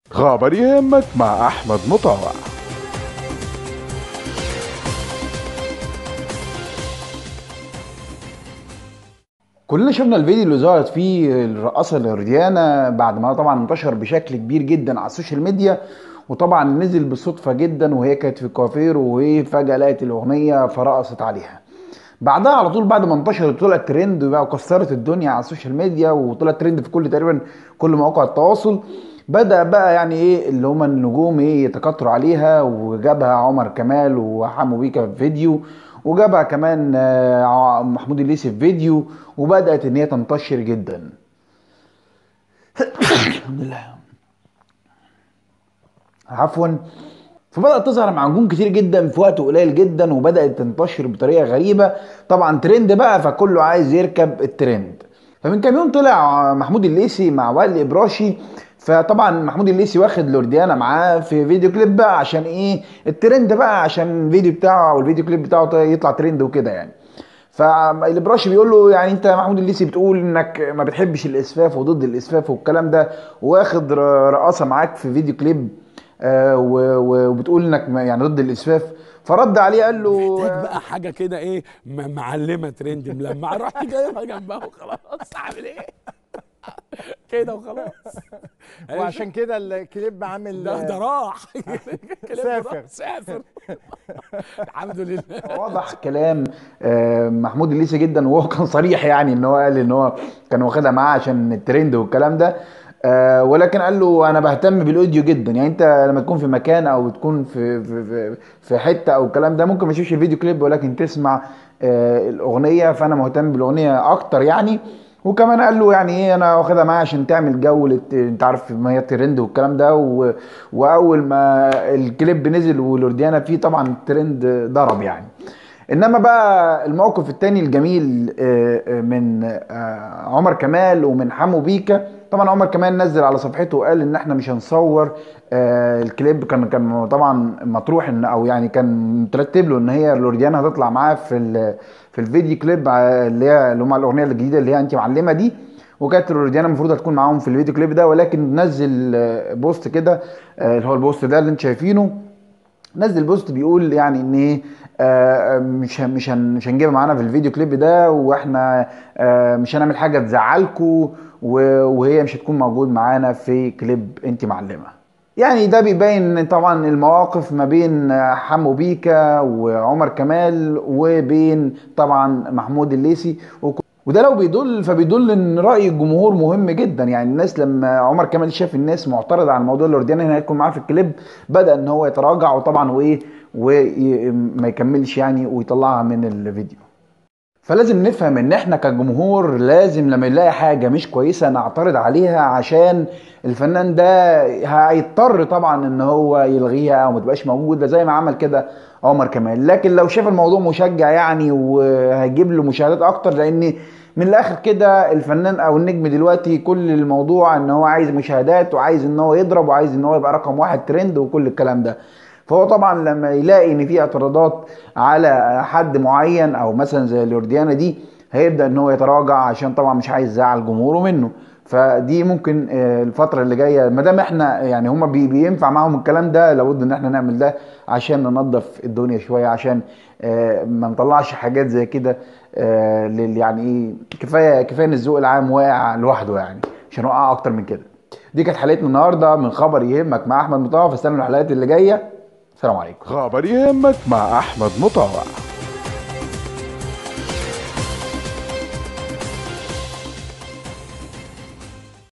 خبر يهمك مع احمد مطاوع كلنا شفنا الفيديو اللي ظهرت فيه الرقاصه الريانا بعد ما طبعا انتشر بشكل كبير جدا على السوشيال ميديا وطبعا نزل بالصدفه جدا وهي كانت في كوافير وهي فجاه لقت الاغنيه فرقصت عليها بعدها على طول بعد ما انتشرت طلعت ترند وبقى وكسرت الدنيا على السوشيال ميديا وطلعت ترند في كل تقريبا كل مواقع التواصل بدا بقى يعني ايه اللي هما النجوم ايه يتكتروا عليها وجابها عمر كمال وحمو بيكا في فيديو وجابها كمان آه، محمود الليثي في فيديو وبدات ان هي تنتشر جدا الحمد لله عفوا فبدات تظهر مع نجوم كتير جدا في وقت قليل جدا وبدات تنتشر بطريقه غريبه طبعا ترند بقى فكله عايز يركب الترند فمن كام يوم طلع محمود الليثي مع وائل ابراشي فطبعا محمود الليثي واخد لورديانا معاه في فيديو كليب بقى عشان ايه الترند بقى عشان الفيديو بتاعه او الفيديو كليب بتاعه يطلع ترند وكده يعني فالبراشي بيقول له يعني انت يا محمود الليثي بتقول انك ما بتحبش الاسفاف وضد الاسفاف والكلام ده واخد ر- رقاصه معاك في فيديو كليب آه و- و- وبتقول انك ما- يعني ضد الاسفاف فرد عليه قال له محتاج بقى حاجه كده ايه م- معلمه ترند ملمعه رحت جايبها جنبها وخلاص اعمل ايه كده وخلاص وعشان كده الكليب عامل ده ده راح كلام سافر. راح، سافر الحمد لله واضح كلام آه، محمود الليثي جدا وهو كان صريح يعني ان هو قال ان هو كان واخدها معاه عشان الترند والكلام ده آه، ولكن قال له انا بهتم بالاوديو جدا يعني انت لما تكون في مكان او تكون في في في, في حته او الكلام ده ممكن ما تشوفش الفيديو كليب ولكن تسمع آه، الاغنيه فانا مهتم بالاغنيه اكتر يعني وكمان قال له يعني ايه انا واخدها معايا عشان تعمل جو لت... انت عارف ما هي ترند والكلام ده و... واول ما الكليب نزل ولورديانا فيه طبعا الترند ضرب يعني انما بقى الموقف التاني الجميل آه، آه، من آه، عمر كمال ومن حمو بيكا طبعا عمر كمال نزل على صفحته وقال ان احنا مش هنصور آه، الكليب كان كان طبعا مطروح ان او يعني كان مترتب له ان هي لورديانا هتطلع معاه في ال- في الفيديو كليب ع- اللي هي اللي هم الاغنيه الجديده اللي هي انت معلمه دي وكانت لورديانا المفروض هتكون معاهم في الفيديو كليب ده ولكن نزل آه، بوست كده آه، اللي هو البوست ده اللي انت شايفينه نزل بوست بيقول يعني ان ايه آه، مش هن- مش هن- مش هنجيبها معانا في الفيديو كليب ده واحنا آه، مش هنعمل حاجه تزعلكوا و- وهي مش هتكون موجود معانا في كليب انت معلمه يعني ده بيبين طبعا المواقف ما بين حمو بيكا وعمر كمال وبين طبعا محمود الليثي وك- وده لو بيدل فبيدل ان راي الجمهور مهم جدا يعني الناس لما عمر كمال شاف الناس معترضه على موضوع الاورديان هنا هيكون معاه في الكليب بدا ان هو يتراجع وطبعا وايه وما يكملش يعني ويطلعها من الفيديو فلازم نفهم ان احنا كجمهور لازم لما نلاقي حاجه مش كويسه نعترض عليها عشان الفنان ده هيضطر طبعا ان هو يلغيها او ما تبقاش موجوده زي ما عمل كده عمر كمال لكن لو شاف الموضوع مشجع يعني وهيجيب له مشاهدات اكتر لان من الاخر كده الفنان او النجم دلوقتي كل الموضوع ان هو عايز مشاهدات وعايز ان هو يضرب وعايز ان هو يبقى رقم واحد ترند وكل الكلام ده فهو طبعا لما يلاقي ان في اعتراضات على حد معين او مثلا زي الاورديانا دي هيبدا ان هو يتراجع عشان طبعا مش عايز يزعل جمهوره منه فدي ممكن آه، الفتره اللي جايه ما دام احنا يعني هما بي- بينفع معاهم الكلام ده لابد ان احنا نعمل ده عشان ننظف الدنيا شويه عشان آه، ما نطلعش حاجات زي كده آه، لل- يعني ايه كفايه كفايه ان الذوق العام واقع لوحده يعني مش هنوقع اكتر من كده دي كانت حلقتنا النهارده من خبر يهمك مع احمد مطاوع فاستنوا الحلقات اللي جايه السلام عليكم خبر يهمك مع احمد مطاوع